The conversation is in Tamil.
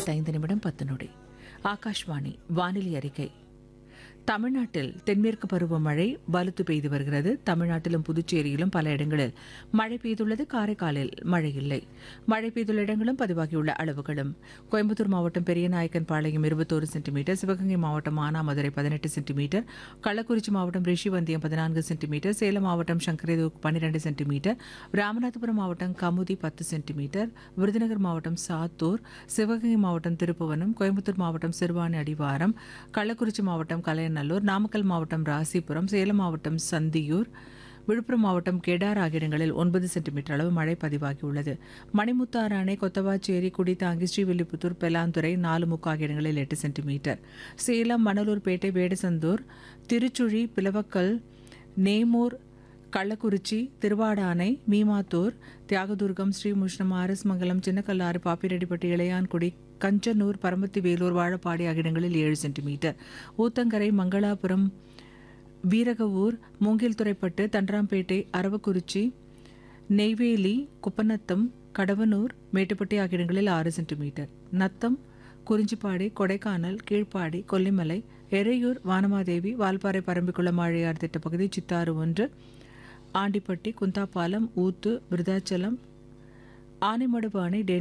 ஐம்பத்தைந்து நிமிடம் பத்து நொடி ஆகாஷ்வாணி வானிலை அறிக்கை தமிழ்நாட்டில் தென்மேற்கு பருவமழை வலுத்து பெய்து வருகிறது தமிழ்நாட்டிலும் புதுச்சேரியிலும் பல இடங்களில் மழை பெய்துள்ளது காரைக்காலில் மழை இல்லை மழை பெய்துள்ள இடங்களும் பதிவாகியுள்ள அளவுகளும் கோயம்புத்தூர் மாவட்டம் பெரியநாயக்கன் பாளையம் இருபத்தோரு சென்டிமீட்டர் சிவகங்கை மாவட்டம் மானாமதுரை பதினெட்டு சென்டிமீட்டர் கள்ளக்குறிச்சி மாவட்டம் ரிஷிவந்தியம் பதினான்கு சென்டிமீட்டர் சேலம் மாவட்டம் சங்கரேதூர் பன்னிரண்டு சென்டிமீட்டர் ராமநாதபுரம் மாவட்டம் கமுதி பத்து சென்டிமீட்டர் விருதுநகர் மாவட்டம் சாத்தூர் சிவகங்கை மாவட்டம் திருப்புவனம் கோயம்புத்தூர் மாவட்டம் சிறுவாணி அடிவாரம் கள்ளக்குறிச்சி மாவட்டம் கலையநல்லூர் நாமக்கல் மாவட்டம் ராசிபுரம் சேலம் மாவட்டம் சந்தியூர் விழுப்புரம் மாவட்டம் கெடார் ஆகிய இடங்களில் ஒன்பது சென்டிமீட்டர் அளவு மழை பதிவாகியுள்ளது மணிமுத்தாறு அணை கொத்தவாச்சேரி குடித்தாங்கி ஸ்ரீவில்லிபுத்தூர் பெலாந்துறை நாலு முக்கு ஆகிய இடங்களில் எட்டு சென்டிமீட்டர் சேலம் மணலூர்பேட்டை வேடசந்தூர் திருச்சுழி பிளவக்கல் நேமூர் கள்ளக்குறிச்சி திருவாடானை மீமாத்தூர் தியாகதுர்கம் ஸ்ரீமுஷ்ணம் ஆரஸ்மங்கலம் சின்னக்கல்லாறு பாப்பிரெட்டிப்பட்டி இளையான்குடி கஞ்சனூர் பரமத்தி வேலூர் வாழப்பாடி ஆகிய இடங்களில் ஏழு சென்டிமீட்டர் ஊத்தங்கரை மங்களாபுரம் வீரகவூர் மூங்கில்துறைப்பட்டு தண்டராம்பேட்டை அரவக்குறிச்சி நெய்வேலி குப்பநத்தம் கடவனூர் மேட்டுப்பட்டி ஆகிய இடங்களில் ஆறு சென்டிமீட்டர் நத்தம் குறிஞ்சிப்பாடி கொடைக்கானல் கீழ்ப்பாடி கொல்லிமலை எறையூர் வானமாதேவி வால்பாறை பரம்பிக்குளம் ஆழியார் திட்டப்பகுதி சித்தாறு ஒன்று ஆண்டிப்பட்டி குந்தாப்பாலம் ஊத்து விருதாச்சலம் ஆனைமடுப்பு அணை